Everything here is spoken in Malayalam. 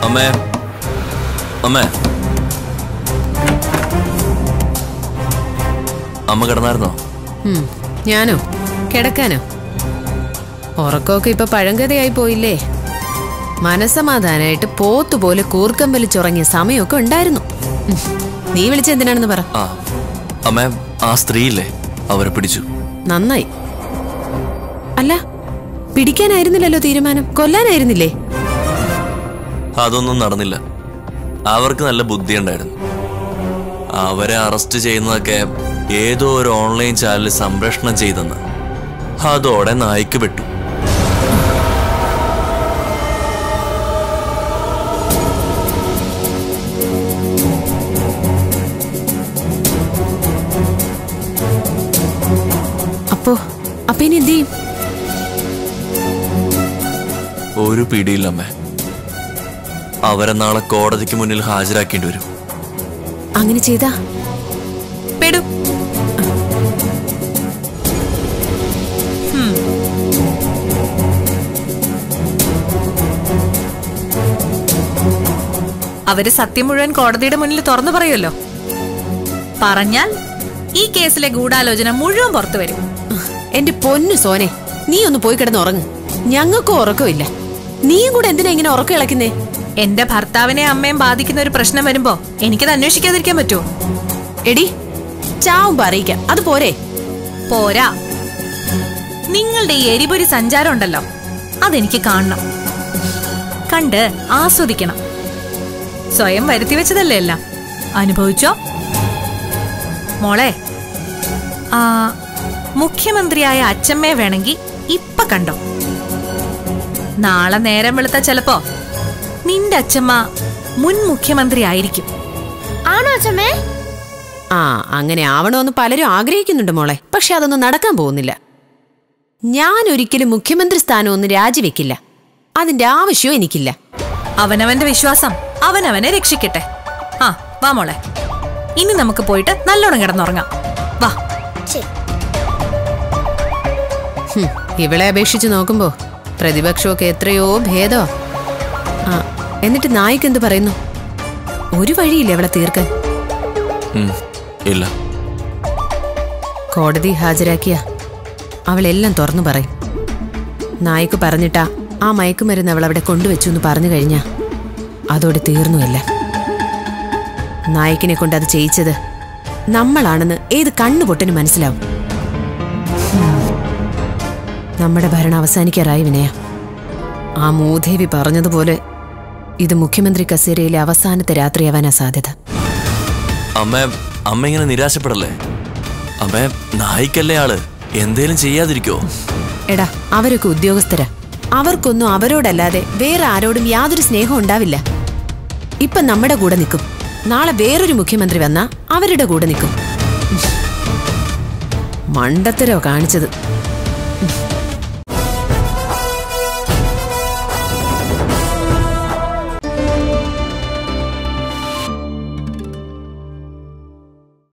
അമ്മേ അമ്മേ അമ്മ കിടന്നായിരുന്നോ ഉം, ഞാനോ കിടക്കാനോ ഉറക്കമൊക്കെ ഇപ്പൊ പഴങ്കഥയായി പോയില്ലേ മനസമാധാനായിട്ട് പോത്തുപോലെ കൂർക്കം വലിച്ചുറങ്ങിയ സമയമൊക്കെ ഉണ്ടായിരുന്നു ഉം, നീ വിളിച്ച എന്തിനാണെന്ന് പറ ആ അമ്മേ ആ സ്ത്രീയില്ലേ അവരെ പിടിച്ചു നന്നായി അല്ല പിടിക്കാനായിരുന്നില്ലല്ലോ തീരുമാനം കൊല്ലാനായിരുന്നില്ലേ അതൊന്നും നടന്നില്ല അവർക്ക് നല്ല ബുദ്ധി ഉണ്ടായിരുന്നു അവരെ അറസ്റ്റ് ചെയ്യുന്നതൊക്കെ ഏതോ ഒരു ഓൺലൈൻ ചാനൽ സംപ്രേഷണം ചെയ്തെന്ന് അതോടെ നായ്ക്ക് പെട്ടു അപ്പോ അപ്പൊ ഇനി എന്ത് ചെയ്യും ഒരു പിടിയില്ലമ്മേ അവരെ നാളെ കോടതിക്ക് മുന്നിൽ ഹാജരാക്കേണ്ടി വരും അങ്ങനെ ചെയ്താ പെടും ഹും. അവര് സത്യം മുഴുവൻ കോടതിയുടെ മുന്നിൽ തുറന്നു പറയുമല്ലോ പറഞ്ഞാൽ ഈ കേസിലെ ഗൂഢാലോചന മുഴുവൻ പുറത്തു വരും എന്റെ പൊന്നു സോനെ നീ ഒന്ന് പോയി കിടന്ന് ഉറങ്ങ് ഞങ്ങൾക്കും ഉറക്കമില്ല നീയും കൂടെ എന്തിനാ ഇങ്ങനെ ഉറക്കം ഇളക്കുന്നേ എന്റെ ഭർത്താവിനെ അമ്മയും ബാധിക്കുന്ന ഒരു പ്രശ്നം വരുമ്പോ എനിക്കത് അന്വേഷിക്കാതിരിക്കാൻ പറ്റുമോ എടി ചാവും അറിയിക്കാം അത് പോരെ പോരാ നിങ്ങളുടെ ഈ എരിപൊരി സഞ്ചാരം ഉണ്ടല്ലോ അതെനിക്ക് കാണണം കണ്ട് ആസ്വദിക്കണം സ്വയം വരുത്തി വെച്ചതല്ലേ എല്ലാം അനുഭവിച്ചോ മോളെ ആ മുഖ്യമന്ത്രിയായ അച്ചമ്മയെ വേണമെങ്കിൽ ഇപ്പൊ കണ്ടോ നാളെ നേരം വെളുത്ത ചെലപ്പോ നിന്റെ അച്ചമ്മ മുൻ മുഖ്യമന്ത്രി ആയിരിക്കും ആണോ അച്ഛമ്മേ ആ അങ്ങനെ ആവണമെന്ന് പലരും ആഗ്രഹിക്കുന്നുണ്ട് മോളെ പക്ഷെ അതൊന്നും നടക്കാൻ പോകുന്നില്ല ഞാൻ ഒരിക്കലും മുഖ്യമന്ത്രി സ്ഥാനമൊന്നും രാജിവെക്കില്ല അതിന്റെ ആവശ്യവും എനിക്കില്ല അവനവന്റെ വിശ്വാസം അവനവനെ രക്ഷിക്കട്ടെ ആ വാ മോളെ ഇനി നമുക്ക് പോയിട്ട് നല്ലോണം കിടന്നുറങ്ങാം വാ ശരി ഹും, ഇവളെ അപേക്ഷിച്ച് നോക്കുമ്പോ പ്രതിപക്ഷമൊക്കെ എത്രയോ ഭേദോ ആ എന്നിട്ട് നായിക്ക് എന്ത് പറയുന്നു ഒരു വഴിയില്ല അവളെ തീർക്കാൻ ഉം, ഇല്ല കോടതി ഹാജരാക്കിയ അവളെല്ലാം തുറന്നു പറയും നായിക്ക് പറഞ്ഞിട്ടാ ആ മയക്കുമരുന്ന് അവൾ അവിടെ കൊണ്ടുവച്ചു എന്ന് പറഞ്ഞു കഴിഞ്ഞാ അതോടെ തീർന്നുവല്ല നായിക്കിനെ കൊണ്ട് അത് ചെയ്യിച്ചത് നമ്മളാണെന്ന് ഏത് കണ്ണുപൊട്ടിന് മനസ്സിലാവും ഹും. നമ്മുടെ ഭരണം അവസാനിക്കാറായി വിനയ ആ മൂദേവി പറഞ്ഞതുപോലെ ഇത് മുഖ്യമന്ത്രി കസേരയിലെ അവസാനത്തെ രാത്രിയാവാനാ സാധ്യത അമ്മ അമ്മ ഇങ്ങനെ നിരാശപ്പെടല്ലേ അമ്മ നായിക്കല്ലേ ആള് എന്തേലും ചെയ്യാതിരിക്കോ എടാ അവരൊക്കെ ഉദ്യോഗസ്ഥരാ അവർക്കൊന്നും അവരോടല്ലാതെ വേറെ ആരോടും യാതൊരു സ്നേഹവും ഉണ്ടാവില്ല ഇപ്പൊ നമ്മുടെ കൂടെ നിൽക്കും നാളെ വേറൊരു മുഖ്യമന്ത്രി വന്നാ അവരുടെ കൂടെ നിൽക്കും മണ്ടത്തരോ കാണിച്ചത്